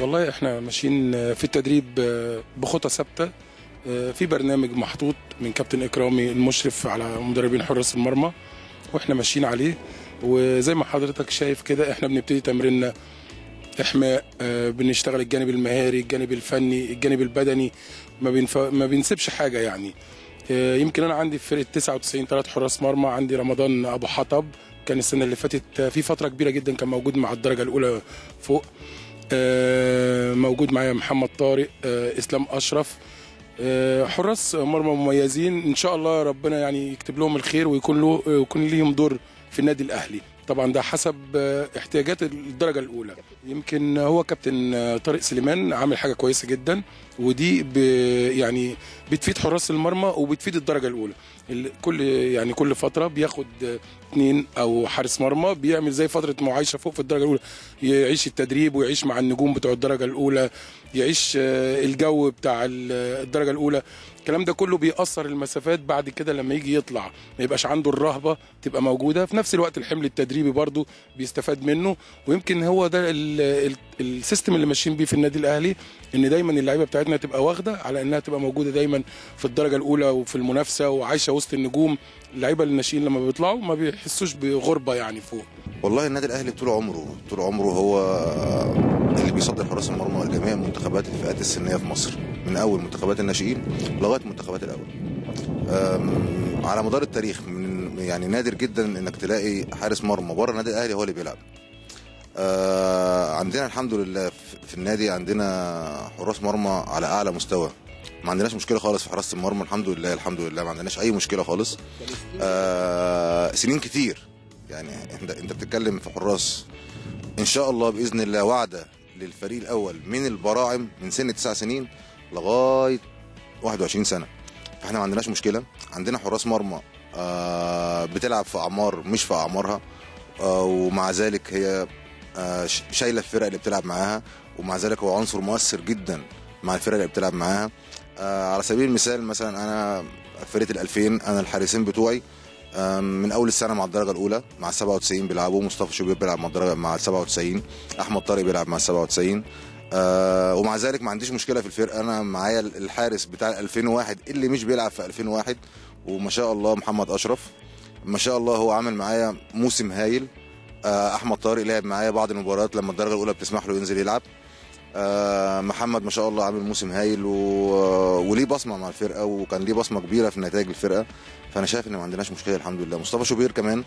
والله احنا ماشيين في التدريب بخطى ثابته في برنامج محطوط من كابتن اكرامي المشرف على مدربين حراس المرمى واحنا ماشيين عليه وزي ما حضرتك شايف كده احنا بنبتدي تمريننا احماء آه، بنشتغل الجانب المهاري الجانب الفني الجانب البدني ما بنف... ما بنسيبش حاجه يعني آه، يمكن انا عندي في فرقه 99 ثلاث حراس مرمى عندي رمضان ابو حطب كان السنه اللي فاتت آه، في فتره كبيره جدا كان موجود مع الدرجه الاولى فوق آه، موجود معايا محمد طارق آه، اسلام اشرف آه، حراس مرمى مميزين ان شاء الله ربنا يعني يكتب لهم الخير ويكون له يكون ليهم دور في النادي الاهلي طبعا ده حسب آه، احتياجات الدرجه الاولى يمكن هو كابتن آه، طارق سليمان عامل حاجه كويسه جدا ودي ب يعني بتفيد حراس المرمى وبتفيد الدرجه الاولى ال- كل يعني كل فتره بياخد آه، اتنين او حارس مرمى بيعمل زي فتره معايشه فوق في الدرجه الاولى يعيش التدريب ويعيش مع النجوم بتوع الدرجه الاولى يعيش آه، الجو بتاع ال- الدرجه الاولى الكلام ده كله بيأثر المسافات بعد كده لما يجي يطلع ما يبقاش عنده الرهبه تبقى موجوده في نفس الوقت الحمل التدريبي برضه بيستفاد منه ويمكن هو ده ال- ال- السيستم اللي ماشيين بيه في النادي الاهلي ان دايما اللعيبه بتاعتنا تبقى واخده على انها تبقى موجوده دايما في الدرجه الاولى وفي المنافسه وعايشه وسط النجوم اللعيبه الناشئين لما بيطلعوا ما بيحسوش بغربه يعني فوق والله النادي الاهلي طول عمره طول عمره هو اللي بيصدر حراس المرمى لجميع منتخبات الفئات السنيه في مصر من اول منتخبات الناشئين لغايه منتخبات الاول أم، على مدار التاريخ من يعني نادر جدا انك تلاقي حارس مرمى بره النادي الاهلي هو اللي بيلعب آه، عندنا الحمد لله في- في النادي عندنا حراس مرمى على اعلى مستوى ما عندناش مشكله خالص في حراسه المرمى الحمد لله الحمد لله ما عندناش اي مشكله خالص آه سنين كتير يعني انت انت بتتكلم في حراس ان شاء الله باذن الله وعده للفريق الاول من البراعم من سن 9 سنين لغايه 21 سنه فاحنا ما عندناش مشكله عندنا حراس مرمى آه بتلعب في اعمار مش في اعمارها آه ومع ذلك هي آه ش- شايله الفرق اللي بتلعب معاها ومع ذلك هو عنصر مؤثر جدا مع الفرق اللي بتلعب معاها آه على سبيل المثال مثلا انا فرقه ال 2000 انا الحارسين بتوعي آم، من اول السنه مع الدرجه الاولى مع 97 بيلعبوا مصطفى شوبير بيلعب مع الدرجه مع 97 احمد طارق بيلعب مع 97 آه ومع ذلك ما عنديش مشكله في الفرقه انا معايا الحارس بتاع 2001 اللي مش بيلعب في 2001 وما شاء الله محمد اشرف ما شاء الله هو عامل معايا موسم هايل آه احمد طارق لعب معايا بعض المباريات لما الدرجه الاولى بتسمح له ينزل يلعب آه محمد ما شاء الله عامل موسم هايل و... وليه بصمه مع الفرقه وكان ليه بصمه كبيره في نتائج الفرقه فانا شايف ان ما عندناش مشكله الحمد لله مصطفى شوبير كمان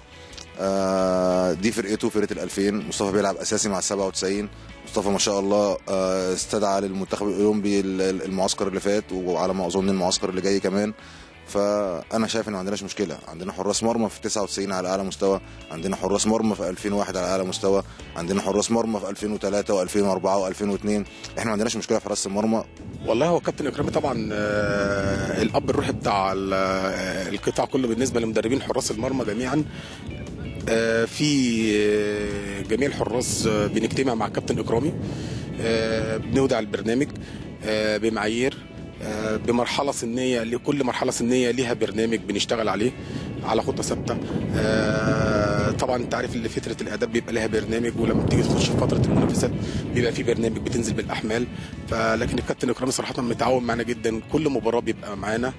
آه دي فرقته فرقه ال 2000 مصطفى بيلعب اساسي مع ال 97 مصطفى ما شاء الله آه استدعى للمنتخب الاولمبي ال- ال- المعسكر اللي فات وعلى ما اظن المعسكر اللي جاي كمان فانا شايف ان ما عندناش مشكله عندنا حراس مرمى في 99 على اعلى مستوى عندنا حراس مرمى في 2001 على اعلى مستوى عندنا حراس مرمى في 2003 و2004 و2002 احنا ما عندناش مشكله في حراسه المرمى والله هو كابتن اكرامي طبعا آه، الاب الروحي بتاع ال- آه، القطاع كله بالنسبه لمدربين حراس المرمى جميعا آه، في آه، جميع الحراس آه، بنجتمع مع كابتن اكرامي آه، بنودع البرنامج آه، بمعايير آه، بمرحله سنيه لكل مرحله سنيه ليها برنامج بنشتغل عليه على خطه ثابته آه، طبعا انت عارف ان فتره الاعداد بيبقى لها برنامج ولما بتيجي تخش في فتره المنافسات بيبقى في برنامج بتنزل بالاحمال فلكن الكابتن اكرامي صراحه متعاون معانا جدا كل مباراه بيبقى معانا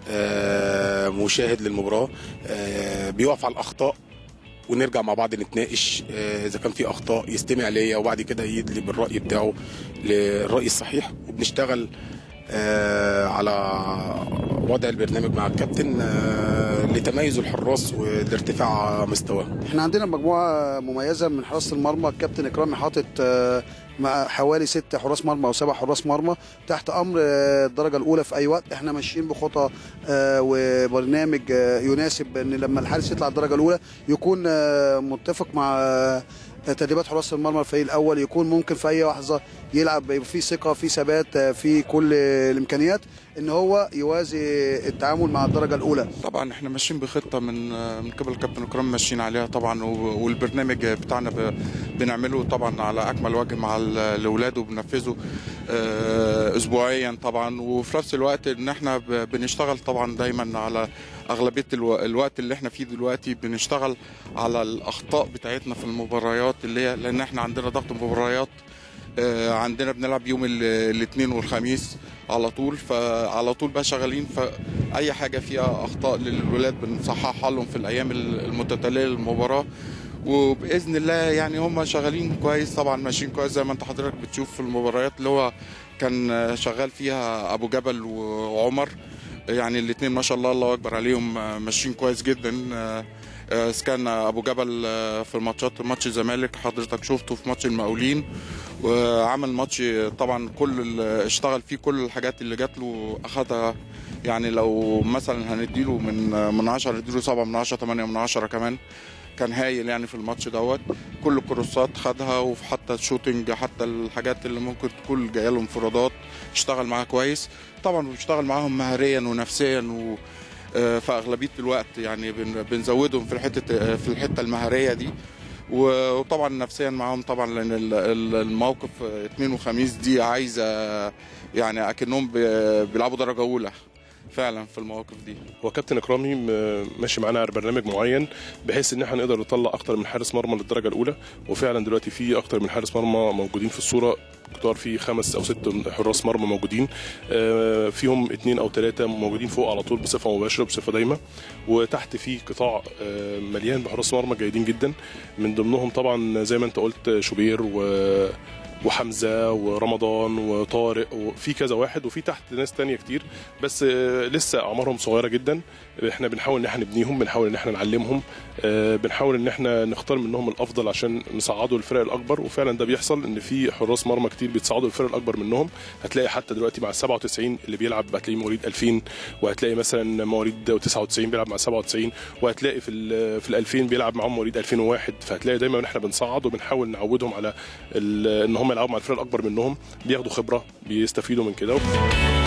آه، مشاهد للمباراه آه، بيقف على الاخطاء ونرجع مع بعض نتناقش آه، اذا كان في اخطاء يستمع ليا وبعد كده يدلي بالراي بتاعه للراي الصحيح وبنشتغل آه، على وضع البرنامج مع الكابتن آه، لتميز الحراس ولارتفاع مستواهم احنا عندنا مجموعه مميزه من حراسه المرمى الكابتن اكرامي حاطط آه، مع حوالي ست حراس مرمى او سبع حراس مرمى تحت امر آه، الدرجه الاولى في اي وقت احنا ماشيين بخطى آه، وبرنامج آه، يناسب ان لما الحارس يطلع الدرجه الاولى يكون آه، متفق مع آه، تدريبات حراس المرمى الفريق الاول يكون ممكن في اي لحظه يلعب يبقى في ثقه في ثبات آه، في كل الامكانيات ان هو يوازي التعامل مع الدرجه الاولى طبعا احنا ماشيين بخطه من من قبل الكابتن اكرام ماشيين عليها طبعا و- والبرنامج بتاعنا ب- بنعمله طبعا على اكمل وجه مع ال- الاولاد وبننفذه آه، اسبوعيا طبعا وفي نفس الوقت ان احنا ب- بنشتغل طبعا دايما على اغلبيه الو- الوقت اللي احنا فيه دلوقتي بنشتغل على الاخطاء بتاعتنا في المباريات اللي هي لان احنا عندنا ضغط مباريات آه، عندنا بنلعب يوم ال- الاثنين والخميس على طول فعلى طول بقى شغالين فاي حاجه فيها اخطاء للولاد بنصححها لهم في الايام المتتاليه للمباراه وباذن الله يعني هم شغالين كويس طبعا ماشيين كويس زي ما انت حضرتك بتشوف في المباريات اللي هو كان شغال فيها ابو جبل وعمر يعني الاثنين ما شاء الله الله اكبر عليهم ماشيين كويس جدا آه، كان ابو جبل آه، في الماتشات ماتش الزمالك حضرتك شفته في ماتش المقاولين وعمل ماتش طبعا كل ال- اشتغل فيه كل الحاجات اللي جات له اخدها يعني لو مثلا هنديله من من 10 نديله 7 من 10 8 من 10 كمان كان هايل يعني في الماتش دوت كل الكروسات خدها وحتى الشوتنج حتى الحاجات اللي ممكن تكون جايه له انفرادات اشتغل معاها كويس طبعا بيشتغل معاهم مهريا ونفسيا و آه، في اغلبيه الوقت يعني بن- بنزودهم في الحته آه، في الحته المهريه دي و- وطبعا نفسيا معاهم طبعا لان ال- ال- الموقف آه، اثنين وخميس دي عايزه يعني اكنهم بي- بيلعبوا درجه اولى فعلا في المواقف دي هو كابتن اكرامي م- ماشي معانا على برنامج معين بحيث ان احنا نقدر نطلع اكتر من حارس مرمى للدرجه الاولى وفعلا دلوقتي في اكتر من حارس مرمى موجودين في الصوره كتار في خمس او ست حراس مرمى موجودين آه، فيهم اثنين او ثلاثه موجودين فوق على طول بصفه مباشره بصفه دايمه وتحت في قطاع آه، مليان بحراس مرمى جيدين جدا من ضمنهم طبعا زي ما انت قلت شوبير و وحمزه ورمضان وطارق وفي كذا واحد وفي تحت ناس تانية كتير بس آه، لسه اعمارهم صغيره جدا احنا بنحاول ان احنا نبنيهم بنحاول ان احنا نعلمهم آه، بنحاول ان احنا نختار منهم الافضل عشان نصعدوا الفرق الاكبر وفعلا ده بيحصل ان في حراس مرمى كتير بيتصعدوا الفرق الاكبر منهم هتلاقي حتى دلوقتي مع ال 97 اللي بيلعب هتلاقيه مواليد 2000 وهتلاقي مثلا مواليد 99 بيلعب مع 97 وهتلاقي في ال في ال 2000 بيلعب معاهم مواليد 2001 فهتلاقي دايما احنا بنصعد وبنحاول نعودهم على ال- ان هم يلعبوا مع الفرق الاكبر منهم بياخدوا خبره بيستفيدوا من كده